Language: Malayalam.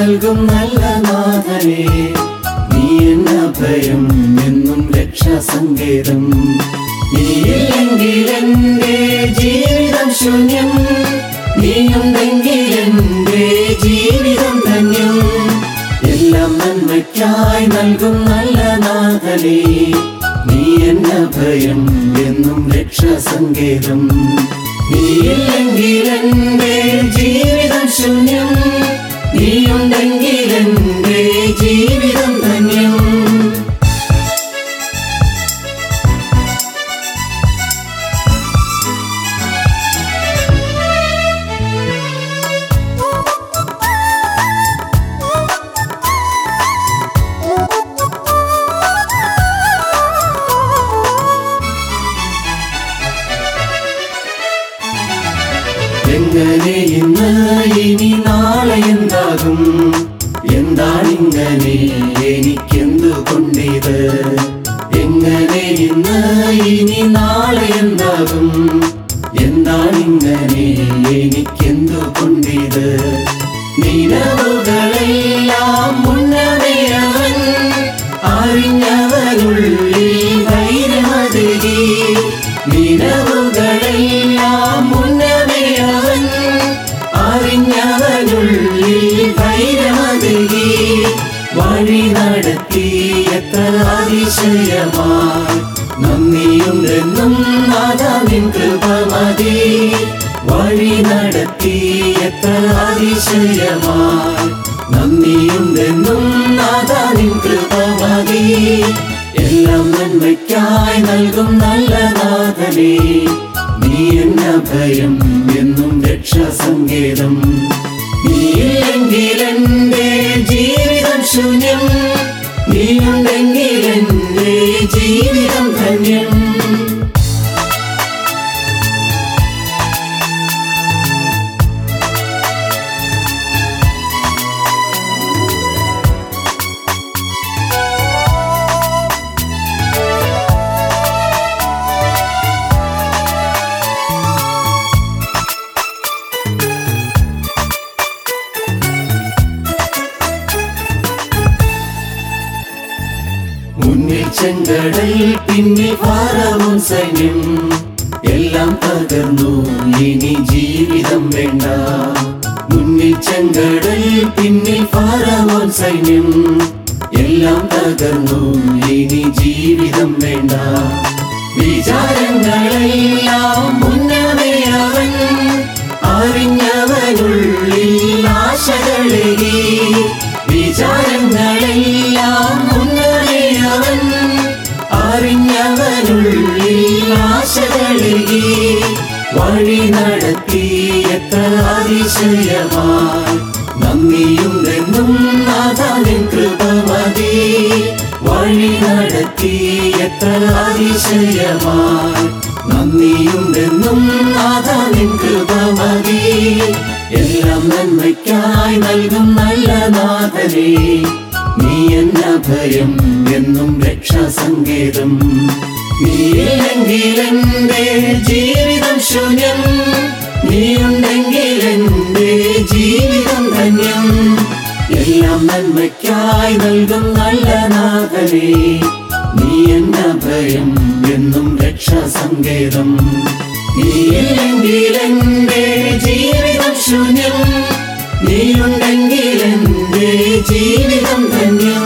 നൽകും നല്ല നാഥനെ നീ എന്ന ഭയം എന്നും രക്ഷാസങ്കേതം നീയില്ലെങ്കിൽ എന്റെ ജീവിതം ശൂന്യം നീയുണ്ടെങ്കിൽ എന്റെ ജീവിതം ധന്യം എല്ലാം നന്മയ്ക്കായി നൽകും നല്ല നാഥനെ നീ എന്ന ഭയം എന്നും രക്ഷാസങ്കേതം നീയില്ലെങ്കിൽ എന്റെ ജീവിതം ശൂന്യം നീയുണ്ടെങ്കിൽ എന്റെ ജീവിതം ധന്യം എങ്ങനെ ഇന്ന് ഇനി നാളെ എന്താകും എന്താണിങ്ങനെ എനിക്കെന്തു കൊണ്ടിത് എങ്ങനെ ഇന്ന് ഇനി നാളെ എന്താകും എന്താണിങ്ങനെ എനിക്കെന്തു കൊണ്ടിത് നിലവുകളെല്ലാം മുന്നമേ അവൻ അറിഞ്ഞവനുള്ളിൽ ധൈര്യമതകി നിലവുകളെല്ലാം മുന്നമേ അവൻ അറിഞ്ഞവനുള്ളിൽ ധൈര്യമതകി വഴി നടത്തി എത്ര അതിശയമായി നന്ദിയുണ്ടെന്നും നാഥാ നിൻ കൃപ മതി വഴി നടത്തി എത്ര അതിശയമായി നന്ദിയുണ്ടെന്നും നാഥാ നിൻ കൃപ മതി എല്ലാം നന്മയ്ക്കായി നൽകും നല്ല നാഥനെ നീ എന്ന ഭയം എന്നും രക്ഷാസങ്കേതം നീയില്ലെങ്കിൽ എന്റെ ജീവിതം ശൂന്യം നീയുണ്ടെങ്കിൽ എന്റെ ജീവിതം ധന്യം മുന്നിൽ ചെങ്കടൽ പിന്നിൽ ഭാരവും സൈന്യം എല്ലാം തകർന്നു ഇനി ജീവിതം വേണ്ട മുന്നിൽ ചെങ്കടൽ പിന്നിൽ ഭാരവും സൈന്യം എല്ലാം തകർന്നു ഇനി ജീവിതം വേണ്ട വിചാരങ്ങളെല്ലാം മുന്നമേ അവൻ അറിഞ്ഞവനുള്ളിൽ ആശകളേകി വിചാരങ്ങളെല്ലാം മുന്നമേ അവൻ അറിഞ്ഞവനുള്ളിൽ ആശകളേകി വഴി നടത്തി എത്ര അതിശയമായി നന്ദിയുണ്ടെന്നും നാഥാനിൻ കൃപ മതി വഴി നടത്തി എത്ര അതിശയമായി നന്ദിയുണ്ടെന്നും നാഥാനിൻ കൃപ മതി എല്ലാം നന്മയ്ക്കായി നൽകും നല്ല നാഥനെ നീ എന്ന ഭയം എന്നും രക്ഷാസങ്കേതം നീയില്ലെങ്കിൽ എന്റെ ജീവിതം ശൂന്യം നീയുണ്ടെങ്കിൽ എന്റെ ജീവിതം ധന്യം എല്ലാം നന്മയ്ക്കായി നൽകും നല്ല നാഥനെ നീ എന്ന ഭയം എന്നും രക്ഷാസങ്കേതം നീയില്ലെങ്കിൽ എന്റെ ജീവിതം ശൂന്യം നീയുണ്ടെങ്കിൽ എന്റെ ജീവിതം ധന്യം